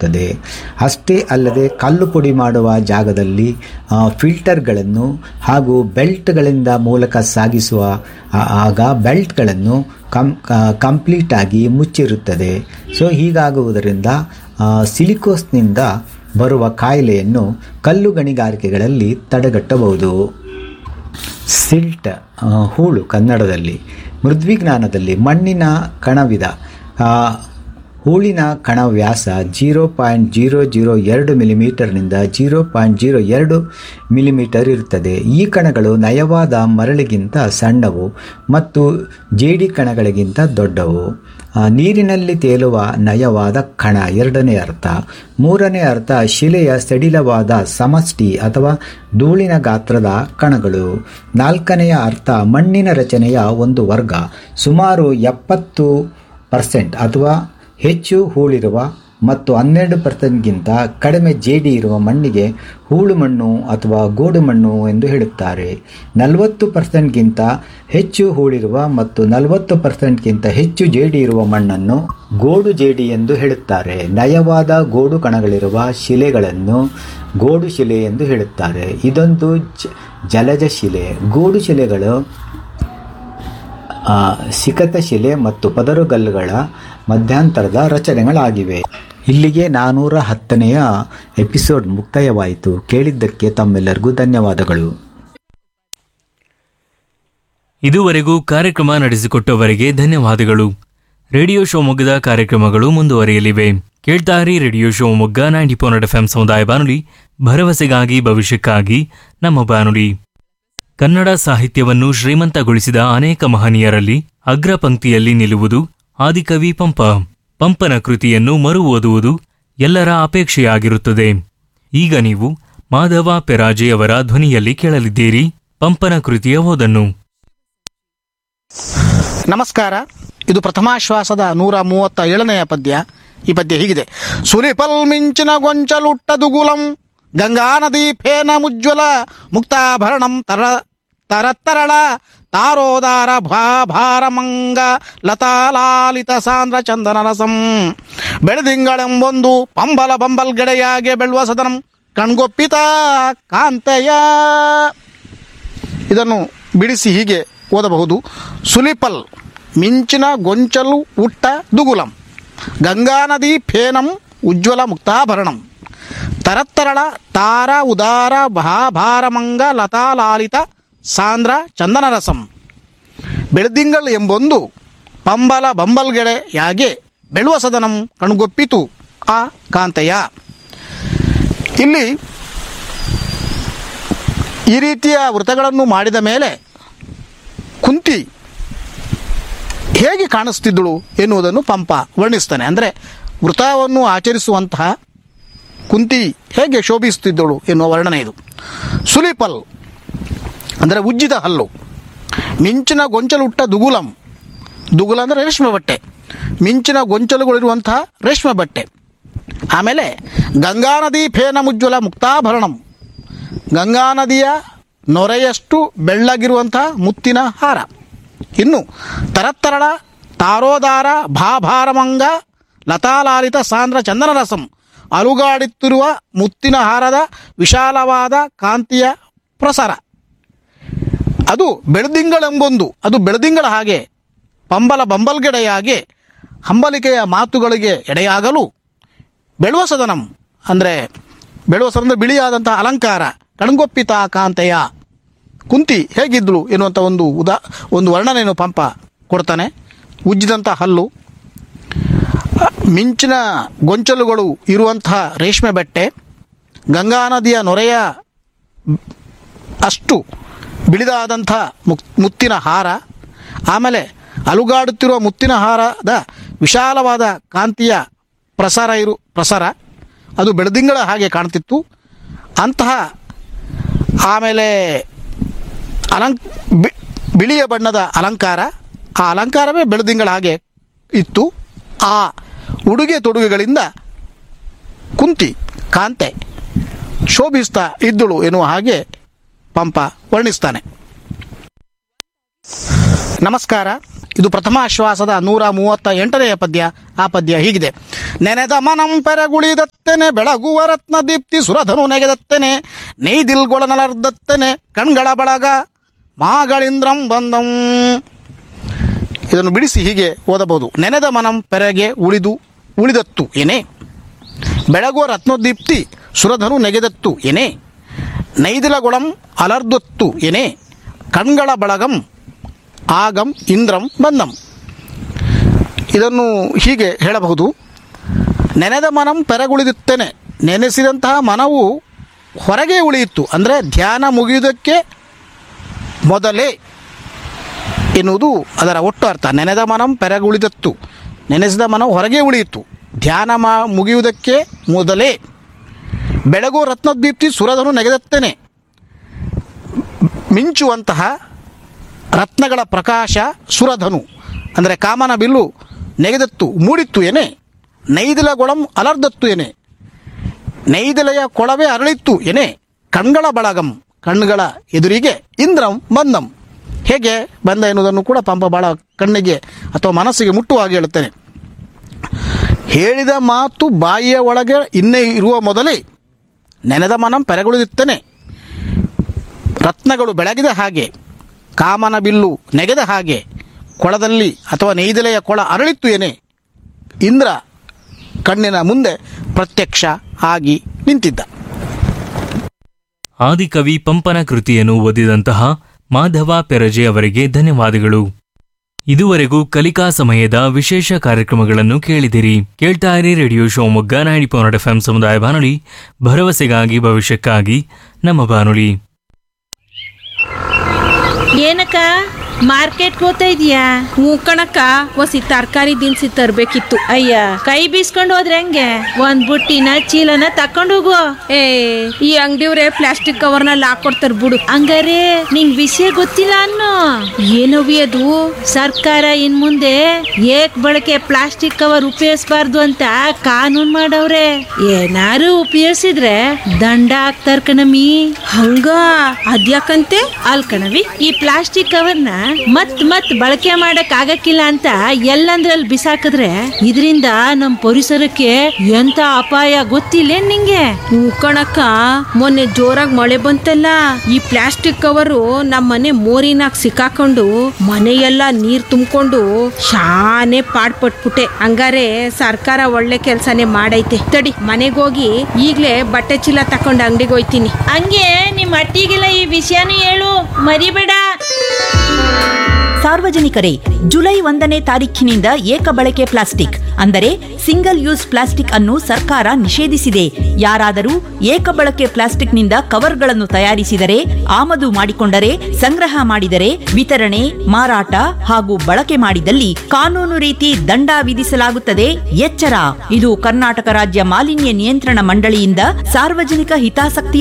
ಮುಚ್ಚಿರುತ್ತದೆ ಅಷ್ಟೇ ಅಲ್ಲದೆ ಕಲ್ಲು ಪುಡಿ ಮಾಡುವ ಜಾಗದಲ್ಲಿ ಆ, ಫಿಲ್ಟರ್ಗಳನ್ನು ಹಾಗೂ ಬೆಲ್ಟ್ಗಳಿಂದ ಮೂಲಕ ಸಾಗಿಸುವ ಆ- ಆಗ ಬೆಲ್ಟ್ಗಳನ್ನು ಕಂ ಕಂಪ್ಲೀಟ್ ಆಗಿ ಮುಚ್ಚಿರುತ್ತದೆ ಸೊ ಹೀಗಾಗುವುದರಿಂದ ಆ, ಸಿಲಿಕೋಸ್ನಿಂದ ಬರುವ ಕಾಯಿಲೆಯನ್ನು ಕಲ್ಲು ಗಣಿಗಾರಿಕೆಗಳಲ್ಲಿ ತಡೆಗಟ್ಟಬಹುದು ಸಿಲ್ಟ್ ಆ, ಹೂಳು ಕನ್ನಡದಲ್ಲಿ ಮೃದ್ವಿಜ್ಞಾನದಲ್ಲಿ ಮಣ್ಣಿನ ಕಣವಿದ ಆ, ಹೂಳಿನ ಕಣ ವ್ಯಾಸ ಜೀರೋ ಪಾಯಿಂಟ್ ಜೀರೋ ಜೀರೋ ಎರಡು ಮಿಲಿಮೀಟರ್ನಿಂದ ಜೀರೋ ಪಾಯಿಂಟ್ ಜೀರೋ ಎರಡು ಮಿಲಿಮೀಟರ್ ಇರುತ್ತದೆ ಈ ಕಣಗಳು ನಯವಾದ ಮರಳಿಗಿಂತ ಸಣ್ಣವು ಮತ್ತು ಜೇಡಿ ಕಣಗಳಿಗಿಂತ ದೊಡ್ಡವು ಆ, ನೀರಿನಲ್ಲಿ ತೇಲುವ ನಯವಾದ ಕಣ ಎರಡನೇ ಅರ್ಥ ಮೂರನೇ ಅರ್ಥ ಶಿಲೆಯ ಸಡಿಲವಾದ ಸಮಷ್ಟಿ ಅಥವಾ ಧೂಳಿನ ಗಾತ್ರದ ಕಣಗಳು ನಾಲ್ಕನೆಯ ಅರ್ಥ ಮಣ್ಣಿನ ರಚನೆಯ ಒಂದು ವರ್ಗ ಸುಮಾರು ಎಪ್ಪತ್ತು ಪರ್ಸೆಂಟ್ ಅಥವಾ ಹೆಚ್ಚು ಹೂಳಿರುವ ಮತ್ತು ಹನ್ನೆರಡು ಪರ್ಸೆಂಟ್ಗಿಂತ ಕಡಿಮೆ ಜೇಡಿ ಇರುವ ಮಣ್ಣಿಗೆ ಹೂಳು ಮಣ್ಣು ಅಥವಾ ಗೋಡು ಮಣ್ಣು ಎಂದು ಹೇಳುತ್ತಾರೆ ನಲವತ್ತು ಪರ್ಸೆಂಟ್ಗಿಂತ ಹೆಚ್ಚು ಹೂಳಿರುವ ಮತ್ತು ನಲವತ್ತು ಪರ್ಸೆಂಟ್ಗಿಂತ ಹೆಚ್ಚು ಜೇಡಿ ಇರುವ ಮಣ್ಣನ್ನು ಗೋಡು ಜೇಡಿ ಎಂದು ಹೇಳುತ್ತಾರೆ ನಯವಾದ ಗೋಡು ಕಣಗಳಿರುವ ಶಿಲೆಗಳನ್ನು ಗೋಡು ಶಿಲೆ ಎಂದು ಹೇಳುತ್ತಾರೆ ಇದೊಂದು ಜ- ಜಲಜ ಶಿಲೆ ಗೋಡು ಶಿಲೆಗಳು ಆ, ಸಿಕತ ಶಿಲೆ ಮತ್ತು ಪದರುಗಲ್ಲುಗಳ ಮಧ್ಯಂತರದ ರಚನೆಗಳಾಗಿವೆ ಇಲ್ಲಿಗೆ ನಾನೂರ ಹತ್ತನೆಯ ಎಪಿಸೋಡ್ ಮುಕ್ತಾಯವಾಯಿತು ಕೇಳಿದ್ದಕ್ಕೆ ತಮ್ಮೆಲ್ಲರಿಗೂ ಧನ್ಯವಾದಗಳು ಇದುವರೆಗೂ ಕಾರ್ಯಕ್ರಮ ನಡೆಸಿಕೊಟ್ಟವರಿಗೆ ಧನ್ಯವಾದಗಳು ರೇಡಿಯೋ ಶಿವಮೊಗ್ಗದ ಕಾರ್ಯಕ್ರಮಗಳು ಮುಂದುವರಿಯಲಿವೆ ಕೇಳ್ತಾರಿ radio Shivamogga ninety point F ಸಮುದಾಯ ಬಾನುಲಿ ಭರವಸೆಗಾಗಿ ಭವಿಷ್ಯಕ್ಕಾಗಿ ನಮ್ಮ ಬಾನುಲಿ ಕನ್ನಡ ಸಾಹಿತ್ಯವನ್ನು ಶ್ರೀಮಂತಗೊಳಿಸಿದ ಅನೇಕ ಮಹನೀಯರಲ್ಲಿ ಅಗ್ರ ಪಂಕ್ತಿಯಲ್ಲಿ ನಿಲ್ಲುವುದು ಆದಿಕವಿ ಪಂಪ ಪಂಪನ ಕೃತಿಯನ್ನು ಮರು ಓದುವುದು ಎಲ್ಲರ ಅಪೇಕ್ಷೆಯಾಗಿರುತ್ತದೆ ಈಗ ನೀವು ಮಾಧವ ಪೆರಾಜೆ ಅವರ ಧ್ವನಿಯಲ್ಲಿ ಕೇಳಲಿದ್ದೀರಿ ಪಂಪನ ಕೃತಿಯ ಓದನ್ನು ನಮಸ್ಕಾರ ಇದು ಪ್ರಥಮಾಶ್ವಾಸದ ನೂರ ಮೂವತ್ತ ಏಳನೆಯ ಪದ್ಯ ಈ ಪದ್ಯ ಹೀಗಿದೆ ಸುಲಿಪಲ್ ಮಿಂಚಿನ ಗೊಂಚಲುಟ್ಟ ದುಗುಲಂ ಗಂಗಾ ನದಿ ಫೇನ ಮುಜ್ವಲ ಮುಕ್ತಾಭರಣಂ ತರ ತರತ್ತರಳ ತಾರೋದಾರ ಭಾ ಭಾರಮಂಗ ಲತಾಲಾಲಿತ ಸಾಂದ್ರ ಚಂದನ ರಸಂ ಬೆಳೆದಿಂಗಳೆಂಬೊಂದು ಪಂಬಲ ಬಂಬಲ್ ಗೆಡೆಯಾಗೆ ಬೆಳುವ ಸದನಂ ಕಣ್ಗೊಪ್ಪಿತ ಕಾಂತೆಯ ಇದನ್ನು ಬಿಡಿಸಿ ಹೀಗೆ ಓದಬಹುದು ಸುಲಿಪಲ್ ಮಿಂಚಿನ ಗೊಂಚಲು ಉಟ್ಟ ದುಗುಲಂ ಗಂಗಾ ನದಿ ಫೇನಂ ಉಜ್ವಲ ಮುಕ್ತಾಭರಣಂ ತರತ್ತರಳ ತಾರ ಉದಾರ ಭಾಭಾರಮಂಗ ಲತಾಲಾಲಿತ ಸಾಂದ್ರ ಚಂದನರಸಂ ಬೆಳದಿಂಗಳ್ ಎಂಬೊಂದು ಪಂಬಲ ಬಂಬಲ್ಗೆಡೆಯಾಗೆ ಬೆಳುವ ಸದನಂ ಕಣ್ಗೊಪ್ಪಿತು ಆ ಕಾಂತೆಯ ಇಲ್ಲಿ ಈ ರೀತಿಯ ವೃತಗಳನ್ನು ಮಾಡಿದ ಮೇಲೆ ಕುಂತಿ ಹೇಗೆ ಕಾಣಿಸ್ತಿದ್ದಳು ಎನ್ನುವುದನ್ನು ಪಂಪ ವರ್ಣಿಸ್ತಾನೆ ಅಂದರೆ ವೃತವನ್ನು ಆಚರಿಸುವಂತಹ ಕುಂತಿ ಹೇಗೆ ಶೋಭಿಸುತ್ತಿದ್ದಳು ಎನ್ನುವ ವರ್ಣನೆ ಇದು ಸುಲಿಪಲ್ ಅಂದರೆ ಉಜ್ಜಿದ ಹಲ್ಲು ಮಿಂಚಿನ ಗೊಂಚಲುಟ್ಟ ದುಗುಲಂ ದುಗುಲ ಅಂದರೆ ರೇಷ್ಮೆ ಬಟ್ಟೆ ಮಿಂಚಿನ ಗೊಂಚಲುಗಳಿರುವಂತಹ ರೇಷ್ಮೆ ಬಟ್ಟೆ ಆಮೇಲೆ ಗಂಗಾ ನದಿ ಫೇನ ಮುಜ್ವಲ ಮುಕ್ತಾಭರಣಂ ಗಂಗಾ ನದಿಯ ನೊರೆಯಷ್ಟು ಬೆಳ್ಳಗಿರುವಂತಹ ಮುತ್ತಿನ ಹಾರ ಇನ್ನು ತರತ್ತರಳ ತಾರೋದಾರ ಭಾಭಾರಮಂಗ ಲತಾಲಾಲಿತ ಸಾಂದ್ರ ಚಂದನರಸಂ ಅಲುಗಾಡುತ್ತಿರುವ ಮುತ್ತಿನ ಹಾರದ ವಿಶಾಲವಾದ ಕಾಂತಿಯ ಪ್ರಸಾರ ಅದು ಬೆಳದಿಂಗಳೆಂಬೊಂದು ಅದು ಬೆಳದಿಂಗಳ ಹಾಗೆ ಪಂಬಲ ಬಂಬಲ್ಗೆಡೆಯಾಗೆ ಹಂಬಲಿಕೆಯ ಮಾತುಗಳಿಗೆ ಎಡೆಯಾಗಲು ಬೆಳುವ ಸದನಂ ಅಂದರೆ ಬೆಳುವ ಸದನ ಬಿಳಿಯಾದಂತಹ ಅಲಂಕಾರ ಕಣ್ಗೊಪ್ಪಿತ ಕಾಂತೆಯ ಕುಂತಿ ಹೇಗಿದ್ಳು ಎನ್ನುವಂಥ ಒಂದು ಉದಾ ಒಂದು ವರ್ಣನೆಯನ್ನು ಪಂಪ ಕೊಡ್ತಾನೆ ಉಜ್ಜಿದಂಥ ಹಲ್ಲು ಅ, ಮಿಂಚಿನ ಗೊಂಚಲುಗಳು ಇರುವಂತಹ ರೇಷ್ಮೆ ಬಟ್ಟೆ ಗಂಗಾ ನದಿಯ ನೊರೆಯ ಅಷ್ಟು ಬಿಳಿದಾದಂಥ ಮುಕ್ ಮುತ್ತಿನ ಹಾರ ಆಮೇಲೆ ಅಲುಗಾಡುತ್ತಿರುವ ಮುತ್ತಿನ ಹಾರದ ವಿಶಾಲವಾದ ಕಾಂತಿಯ ಪ್ರಸಾರ ಇರು ಪ್ರಸಾರ ಅದು ಬೆಳದಿಂಗಳ ಹಾಗೆ ಕಾಣ್ತಿತ್ತು ಅಂತಹ ಆಮೇಲೆ ಅಲಂಕ್ ಬಿ- ಬಿಳಿಯ ಬಣ್ಣದ ಅಲಂಕಾರ ಆ ಅಲಂಕಾರವೇ ಬೆಳದಿಂಗಳ ಹಾಗೆ ಇತ್ತು ಆ ಉಡುಗೆ ತೊಡುಗೆಗಳಿಂದ ಕುಂತಿ ಕಾಂತೆ ಶೋಭಿಸ್ತಾ ಇದ್ದಳು ಎನ್ನುವ ಹಾಗೆ ಪಂಪ ವರ್ಣಿಸ್ತಾನೆ ನಮಸ್ಕಾರ ಇದು ಪ್ರಥಮ ಆಶ್ವಾಸದ ನೂರ ಮೂವತ್ತ ಎಂಟನೆಯ ಪದ್ಯ ಆ ಪದ್ಯ ಹೀಗಿದೆ ನೆನೆದ ಮನಂ ಪೆರಗುಳಿದತ್ತೇನೆ ಬೆಳಗುವ ರತ್ನ ದೀಪ್ತಿ ಸುರಧನು ನೆಗೆದತ್ತೇನೆ ನೈದಿಲ್ಗೊಳನಲರ್ದತ್ತೇನೆ ಕಣ್ಗಳ ಬಳಗ ಮಾಗಳಿಂದ್ರಂ ಬಂದಂ ಇದನ್ನು ಬಿಡಿಸಿ ಹೀಗೆ ಓದಬಹುದು ನೆನೆದ ಮನಂ ಪೆರಗೆ ಉಳಿದು ಉಳಿದತ್ತು ಏನೇ ಬೆಳಗುವ ರತ್ನೋದ್ದೀಪ್ತಿ ಸುರಧನು ನೆಗೆದತ್ತು ಏನೇ ನೈದಿಲಗುಳಂ ಅಲರ್ದೊತ್ತು ಏನೇ ಕಣ್ಗಳ ಬಳಗಂ ಆಗಂ ಇಂದ್ರಂ ಬಂದಂ ಇದನ್ನು ಹೀಗೆ ಹೇಳಬಹುದು ನೆನೆದ ಮನಂ ಪೆರಗುಳಿದಿತ್ತೇನೆ ನೆನೆಸಿದಂತಹ ಮನವು ಹೊರಗೆ ಉಳಿಯಿತು ಅಂದರೆ ಧ್ಯಾನ ಮುಗಿಯುವುದಕ್ಕೆ ಮೊದಲೇ ಎನ್ನುವುದು ಅದರ ಒಟ್ಟು ಅರ್ಥ ನೆನೆದ ಮನಂ ಪೆರಗುಳಿದತ್ತು ನೆನೆಸಿದ ಮನವು ಹೊರಗೆ ಉಳಿಯಿತು ಧ್ಯಾನ ಮಾ ಮುಗಿಯುವುದಕ್ಕೆ ಮೊದಲೇ ಬೆಳಗು ರತ್ನದೀಪ್ತಿ ಸುರಧನು ನೆಗೆದತ್ತೇನೆ ಮಿಂಚುವಂತಹ ರತ್ನಗಳ ಪ್ರಕಾಶ ಸುರಧನು ಅಂದರೆ ಕಾಮನ ಬಿಲ್ಲು ನೆಗೆದತ್ತು ಮೂಡಿತ್ತು ಏನೇ ನೈದಿಲಗೊಳಂ ಅಲರ್ದತ್ತು ಏನೇ ನೈದಿಲೆಯ ಕೊಳವೆ ಅರಳಿತ್ತು ಏನೇ ಕಣ್ಗಳ ಬಳಗಂ ಕಣ್ಣುಗಳ ಎದುರಿಗೆ ಇಂದ್ರಂ ಬಂದಂ ಹೇಗೆ ಬಂದ ಎನ್ನುವುದನ್ನು ಕೂಡ ಪಂಪ ಬಹಳ ಕಣ್ಣಿಗೆ ಅಥವಾ ಮನಸ್ಸಿಗೆ ಮುಟ್ಟುವ ಹಾಗೆ ಹೇಳುತ್ತೇನೆ ಹೇಳಿದ ಮಾತು ಬಾಯಿಯ ಒಳಗೆ ಇನ್ನೇ ಇರುವ ಮೊದಲೇ ನೆನೆದ ಮನಂ ಪೆರಗುಳಿದಿತ್ತೇನೆ ರತ್ನಗಳು ಬೆಳಗಿದ ಹಾಗೆ ಕಾಮನ ಬಿಲ್ಲು ನೆಗೆದ ಹಾಗೆ ಕೊಳದಲ್ಲಿ ಅಥವಾ ನೈದಲೆಯ ಕೊಳ ಅರಳಿತ್ತು ಏನೇ ಇಂದ್ರ ಕಣ್ಣಿನ ಮುಂದೆ ಪ್ರತ್ಯಕ್ಷ ಆಗಿ ನಿಂತಿದ್ದ ಆದಿಕವಿ ಪಂಪನ ಕೃತಿಯನ್ನು ಓದಿದಂತಹ ಮಾಧವ ಪೆರಜೆ ಅವರಿಗೆ ಧನ್ಯವಾದಗಳು ಇದುವರೆಗೂ ಕಲಿಕಾ ಸಮಯದ ವಿಶೇಷ ಕಾರ್ಯಕ್ರಮಗಳನ್ನು ಕೇಳಿದಿರಿ ಕೇಳ್ತಾ ಇರಿ radio Shivamogga ninety point F ಸಮುದಾಯ ಬಾನುಲಿ ಭರವಸೆಗಾಗಿ ಭವಿಷ್ಯಕ್ಕಾಗಿ ನಮ್ಮ ಬಾನುಲಿ ಏನಕ್ಕ ಮಾರ್ಕೆಟ್ಗೆ ಹೋಗ್ತಾ ಇದೀಯಾ ಹ್ಞೂ ಕಣಕ್ಕ ಒಸಿ ತರಕಾರಿ ದಿನಸಿ ತರ್ಬೇಕಿತ್ತು ಅಯ್ಯ ಕೈ ಬೀಸ್ಕೊಂಡು ಹೋದ್ರೆ ಹೆಂಗೆ ಒಂದ್ ಬುಟ್ಟಿನ ಚೀಲನ ತಕೊಂಡು ಹೋಗು ಏ ಈ ಅಂಗಡಿಯವ್ರೆ ಪ್ಲಾಸ್ಟಿಕ್ ಕವರ್ನಲ್ಲಿ ಹಾಕೊಡ್ತಾರ ಬಿಡು ಹಂಗಾರೆ ನಿಂಗ್ ವಿಷಯ ಗೊತ್ತಿಲ್ಲ ಅನ್ನೋ ಏನವಿ ಅದು ಸರ್ಕಾರ ಇನ್ ಮುಂದೆ ಏಕ್ ಬಳಕೆ ಪ್ಲಾಸ್ಟಿಕ್ ಕವರ್ ಉಪಯೋಗಿಸಬಾರ್ದು ಅಂತ ಕಾನೂನ್ ಮಾಡವ್ರೆ ಏನಾರು ಉಪಯೋಗಿಸಿದ್ರೆ ದಂಡ ಹಾಕ್ತಾರ ಕಣಮಿ ಹಂಗ ಅದ್ಯಾಕಂತೆ ಅಲ್ ಕಣವಿ ಈ ಪ್ಲಾಸ್ಟಿಕ್ ಕವರ್ನ ಮತ್ ಮತ್ ಬಳಕೆ ಮಾಡಕ್ ಆಗಕ್ಕಿಲ್ಲ ಅಂತ ಎಲ್ಲಂದ್ರಲ್ಲಿ ಬಿಸಾಕಿದ್ರೆ ಇದರಿಂದ ನಮ್ ಪರಿಸರಕ್ಕೆ ಎಂತ ಅಪಾಯ ಗೊತ್ತಿಲ್ಲ ನಿಂಗೆ ಹ್ಞೂ ಕಣಕ್ಕ ಮೊನ್ನೆ ಜೋರಾಗಿ ಮಳೆ ಬಂತಲ್ಲ ಈ ಪ್ಲಾಸ್ಟಿಕ್ ಕವರು ನಮ್ಮ ಮನೆ ಮೋರಿನಾಗ ಸಿಕ್ಕಾಕೊಂಡು ಮನೆಯೆಲ್ಲ ನೀರ್ ತುಂಬಿಕೊಂಡು ಶಾನೆ ಪಾಡ್ಪಟ್ಬಿಟ್ಟೆ ಹಂಗಾರೆ ಸರ್ಕಾರ ಒಳ್ಳೆ ಕೆಲ್ಸನೇ ಮಾಡೈತೆ ತಡಿ ಮನೆಗೋಗಿ ಈಗ್ಲೇ ಬಟ್ಟೆ ಚೀಲ ತಕೊಂಡು ಅಂಗಡಿಗೆ ಹೋಯ್ತೀನಿ ಹಂಗೆ ನಿಮ್ ಅಟ್ಟಿಗೆಲ್ಲ ಈ ವಿಷಯನೂ ಹೇಳು ಮರಿಬೇಡ ಸಾರ್ವಜನಿಕರೇ ಜುಲೈ ಒಂದನೇ ತಾರೀಖಿನಿಂದ ಏಕ ಬಳಕೆ ಪ್ಲಾಸ್ಟಿಕ್ ಅಂದರೆ ಸಿಂಗಲ್ ಯೂಸ್ ಪ್ಲಾಸ್ಟಿಕ್ ಅನ್ನು ಸರ್ಕಾರ ನಿಷೇಧಿಸಿದೆ ಯಾರಾದರೂ ಏಕ ಬಳಕೆ ಪ್ಲಾಸ್ಟಿಕ್ನಿಂದ ಕವರ್ಗಳನ್ನು ತಯಾರಿಸಿದರೆ ಆಮದು ಮಾಡಿಕೊಂಡರೆ ಸಂಗ್ರಹ ಮಾಡಿದರೆ ವಿತರಣೆ ಮಾರಾಟ ಹಾಗೂ ಬಳಕೆ ಮಾಡಿದಲ್ಲಿ ಕಾನೂನು ರೀತಿ ದಂಡ ವಿಧಿಸಲಾಗುತ್ತದೆ ಎಚ್ಚರ ಇದು ಕರ್ನಾಟಕ ರಾಜ್ಯ ಮಾಲಿನ್ಯ ನಿಯಂತ್ರಣ ಮಂಡಳಿಯಿಂದ ಸಾರ್ವಜನಿಕ ಹಿತಾಸಕ್ತಿಯ